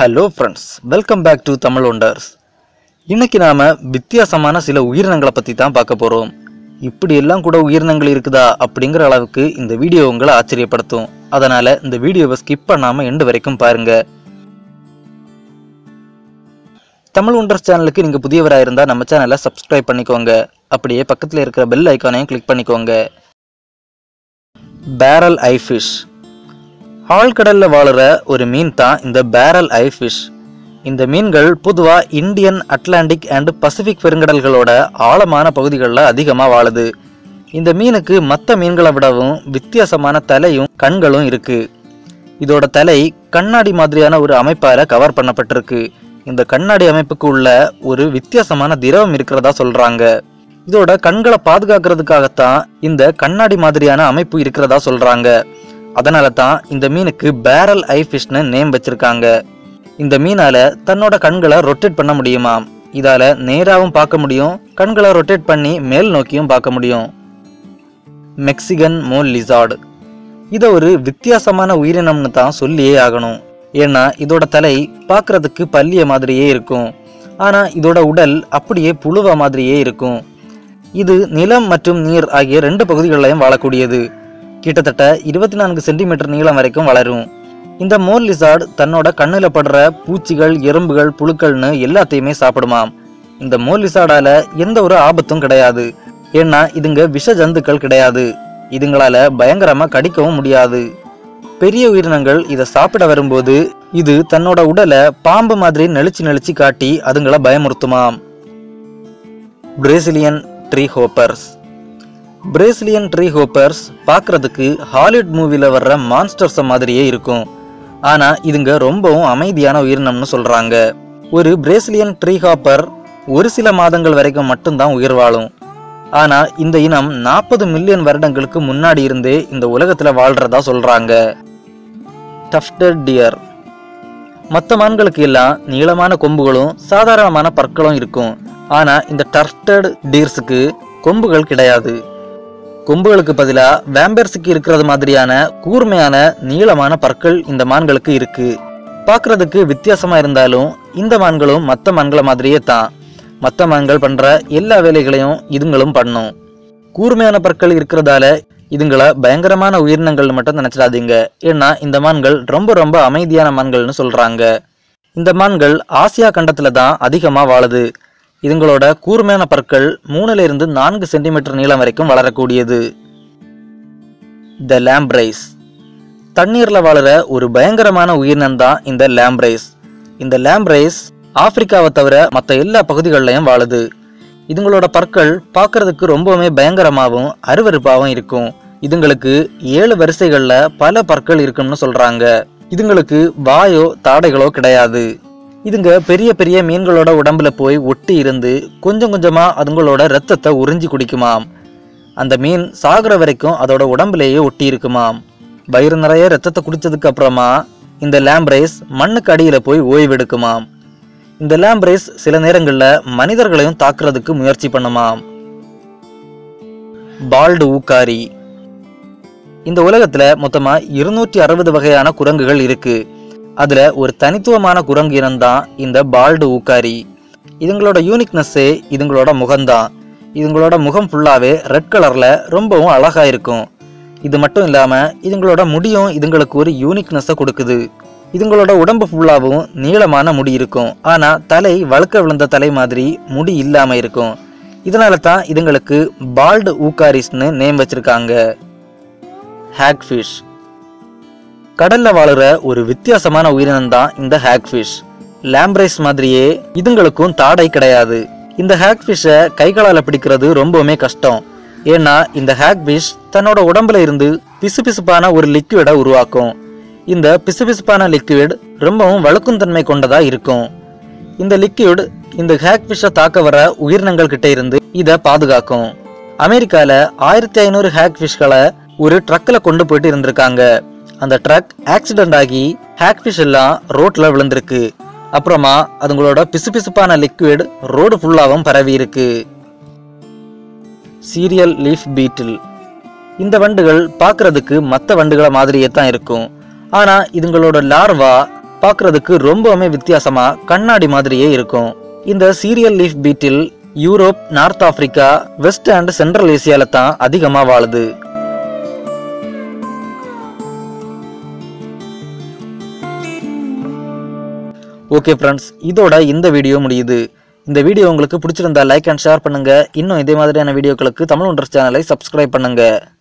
hello friends welcome back to Tamil wonders இன்னைக்கு நாம வித்தியாசமான சில உயிரினங்களை பற்றி தான் பார்க்க போகிறோம் இப்படி எல்லாம் கூட உயிரினங்கள் இருக்குதா அப்படிங்கிற அளவுக்கு இந்த வீடியோ உங்களை ஆச்சரியப்படுத்தும் அதனால இந்த வீடியோவை ஸ்கிப் பண்ணாம எண்டு வரைக்கும் பாருங்க தமிழ் ஒண்டர்ஸ் சேனலுக்கு நீங்க புதியவராக இருந்தால் நம்ம சேனலை சப்ஸ்கிரைப் பண்ணிக்கோங்க அப்படியே பக்கத்தில் இருக்கிற பெல் ஐக்கானையும் கிளிக் பண்ணிக்கோங்க பேரல் ஐ ஃபிஷ் ஆழ்கடல்ல வாழுற ஒரு மீன் தான் இந்த பேரல் ஐ ஃபிஷ் இந்த மீன்கள் பொதுவா இந்தியன் அட்லாண்டிக் அண்ட் பசிபிக் பெருங்கடல்களோட ஆழமான பகுதிகளில் அதிகமாக வாழுது இந்த மீனுக்கு மற்ற மீன்களை விடவும் வித்தியாசமான தலையும் கண்களும் இருக்கு இதோட தலை கண்ணாடி மாதிரியான ஒரு அமைப்பால கவர் பண்ணப்பட்டிருக்கு இந்த கண்ணாடி அமைப்புக்கு உள்ள ஒரு வித்தியாசமான திரவம் இருக்கிறதா சொல்றாங்க இதோட கண்களை பாதுகாக்கிறதுக்காகத்தான் இந்த கண்ணாடி மாதிரியான அமைப்பு இருக்கிறதா சொல்றாங்க அதனால தான் இந்த மீனுக்கு பேரல் ஐ ஃபிஷ்னு நேம் வச்சிருக்காங்க இந்த மீனால தன்னோட கண்களை ரொட்டேட் பண்ண முடியுமாம் இதால நேராவும் பார்க்க முடியும் கண்களை ரொட்டேட் பண்ணி மேல் நோக்கியும் பார்க்க முடியும் மெக்சிகன் மோல் லிசார்டு இதை ஒரு வித்தியாசமான உயிரினம்னு தான் சொல்லியே ஆகணும் ஏன்னா இதோட தலை பார்க்கறதுக்கு பல்லிய மாதிரியே இருக்கும் ஆனா இதோட உடல் அப்படியே புழுவ மாதிரியே இருக்கும் இது நிலம் மற்றும் நீர் ஆகிய ரெண்டு பகுதிகளிலையும் வாழக்கூடியது கிட்டத்தட்ட இருபத்தி நான்கு சென்டிமீட்டர் நீளம் வரைக்கும் வளரும் இந்த மோர் லிசார்ட் தன்னோட கண்ணுல படுற பூச்சிகள் எறும்புகள் புழுக்கள்னு எல்லாத்தையுமே சாப்பிடுமாம் இந்த மோர் லிசார்டால எந்த ஒரு ஆபத்தும் கிடையாது ஏன்னா இதுங்க விஷ ஜந்துக்கள் கிடையாது இதுங்களால பயங்கரமா கடிக்கவும் முடியாது பெரிய உயிரினங்கள் இதை சாப்பிட வரும்போது இது தன்னோட உடலை பாம்பு மாதிரி நெளிச்சு நெளிச்சு காட்டி அதுங்களை பயமுறுத்துமாம் Brazilian treehoppers Brazilian treehoppers பார்க்கறதுக்கு ஹாலிவுட் மூவில வர்ற மான்ஸ்டர்ஸ் மாதிரியே இருக்கும் ஆனா இதுங்க ரொம்பவும் அமைதியான உயிரினம்னு சொல்றாங்க ஒரு பிரேசிலியன் ட்ரீ ஹாப்பர் ஒரு சில மாதங்கள் வரைக்கும் மட்டும்தான் உயிர் வாழும் ஆனா இந்த இனம் நாற்பது மில்லியன் வருடங்களுக்கு முன்னாடி இருந்தே இந்த உலகத்துல வாழ்றதா சொல்றாங்க டஃப்டட் டியர் மற்ற மான்களுக்கு எல்லாம் நீளமான கொம்புகளும் சாதாரணமான பற்களும் இருக்கும் ஆனா இந்த டர்ஃப்டட் டீர்ஸுக்கு கொம்புகள் கிடையாது கொம்புகளுக்கு பதிலா வேம்பர்ஸுக்கு இருக்கிறது மாதிரியான கூர்மையான நீளமான பற்கள் இந்த மான்களுக்கு இருக்கு பார்க்கிறதுக்கு வித்தியாசமா இருந்தாலும் இந்த மான்களும் மற்ற மான்களை மாதிரியே தான் மற்ற மான்கள் பண்ற எல்லா வேலைகளையும் இதுங்களும் பண்ணும் கூர்மையான பற்கள் இருக்கிறதால இதுங்களை பயங்கரமான உயிரினங்கள்னு மட்டும் நினைச்சிடாதீங்க ஏன்னா இந்த மான்கள் ரொம்ப ரொம்ப அமைதியான மான்கள்னு சொல்றாங்க இந்த மான்கள் ஆசியா கண்டத்துல தான் அதிகமா வாழுது இதுங்களோட கூர்மையான பற்கள் மூணுல இருந்து நான்கு சென்டிமீட்டர் நீளம் வரைக்கும் வளரக்கூடியது த லேம்ப்ரைஸ் தண்ணீர்ல வாழுற ஒரு பயங்கரமான உயிரினம் தான் இந்த லேம்ப்ரைஸ் இந்த லேம்ப்ரைஸ் ஆப்பிரிக்காவை தவிர மற்ற எல்லா பகுதிகளிலையும் வாழுது இதுங்களோட பற்கள் பார்க்கறதுக்கு ரொம்பவுமே பயங்கரமாகவும் அருவருப்பாகவும் இருக்கும் இதுங்களுக்கு ஏழு வரிசைகள்ல பல பற்கள் இருக்கும்னு சொல்றாங்க இதுங்களுக்கு வாயோ தாடைகளோ கிடையாது இதுங்க பெரிய பெரிய மீன்களோட உடம்புல போய் ஒட்டி இருந்து கொஞ்சம் கொஞ்சமா அதுங்களோட ரத்தத்தை உறிஞ்சி குடிக்குமாம் அந்த மீன் சாகுற வரைக்கும் அதோட உடம்புலேயே ஒட்டி இருக்குமாம் வயிறு நிறைய ரத்தத்தை குடிச்சதுக்கு அப்புறமா இந்த லேம்ப்ரைஸ் மண்ணுக்கு அடியில போய் ஓய்வெடுக்குமாம் இந்த லேம்ப்ரைஸ் சில நேரங்கள்ல மனிதர்களையும் தாக்குறதுக்கு முயற்சி பண்ணுமாம் பால்டு ஊக்காரி இந்த உலகத்துல மொத்தமா இருநூற்றி அறுபது வகையான குரங்குகள் இருக்கு அதுல ஒரு தனித்துவமான குரங்கு இனம்தான் இந்த பால்டு ஊக்காரி இதுங்களோட யூனிக்னஸ்ஸே இதுங்களோட முகம்தான் இதுங்களோட முகம் ஃபுல்லாவே ரெட் கலர்ல ரொம்பவும் அழகா இருக்கும் இது மட்டும் இல்லாம இதுங்களோட முடியும் இதுங்களுக்கு ஒரு யூனிக்னஸை கொடுக்குது இதுங்களோட உடம்பு ஃபுல்லாவும் நீளமான முடி இருக்கும் ஆனா தலை வழுக்க விழுந்த தலை மாதிரி முடி இல்லாம இருக்கும் இதனால தான் இதுங்களுக்கு பால்டு ஊக்காரிஸ்னு நேம் வச்சிருக்காங்க ஹேக்ஃபிஷ் கடல்ல வாழுற ஒரு வித்தியாசமான உயிரினம் தான் இந்த ஹேக்ஃபிஷ் லேம்ப்ரைஸ் மாதிரியே இதுங்களுக்கும் தாடை கிடையாது இந்த ஹேக்ஃபிஷை கைகளால பிடிக்கிறது ரொம்பவுமே கஷ்டம் ஏன்னா இந்த ஹேக்ஃபிஷ் தன்னோட உடம்புல இருந்து பிசுபிசுப்பான ஒரு லிக்விடை உருவாக்கும் இந்த பிசுபிசுப்பான லிக்விட் ரொம்பவும் வழுக்கும் தன்மை கொண்டதா இருக்கும் இந்த லிக்விட் இந்த ஹேக்ஃபிஷை தாக்க வர உயிரினங்கள் கிட்ட இருந்து இதை பாதுகாக்கும் அமெரிக்கால ஆயிரத்தி ஐநூறு ஹேக்ஃபிஷ்களை ஒரு ட்ரக்ல கொண்டு போயிட்டு இருந்திருக்காங்க அந்த ட்ரக் ஆக்சிடென்ட் ஆகி ஹேக்ஃபிஷ் எல்லாம் ரோட்ல விழுந்திருக்கு அப்புறமா அதுங்களோட பிசுபிசுப்பான லிக்விட் ரோடு ஃபுல்லாவும் பரவி இருக்கு சீரியல் லீஃப் பீட்டில் இந்த வண்டுகள் பார்க்கறதுக்கு மற்ற வண்டுகளை மாதிரியே தான் இருக்கும் ஆனா இதுங்களோட லார்வா பார்க்கறதுக்கு ரொம்பவுமே வித்தியாசமா கண்ணாடி மாதிரியே இருக்கும் இந்த cereal leaf beetle Europe North Africa West and Central ஏசியால தான் அதிகமா வாழுது ஓகே ஃப்ரெண்ட்ஸ் இதோட இந்த வீடியோ முடியுது இந்த வீடியோ உங்களுக்கு பிடிச்சிருந்தா லைக் அண்ட் ஷேர் பண்ணுங்க இன்னும் இதே மாதிரியான வீடியோக்களுக்கு தமிழ் ஒன்றர் சேனலை சப்ஸ்கிரைப் பண்ணுங்க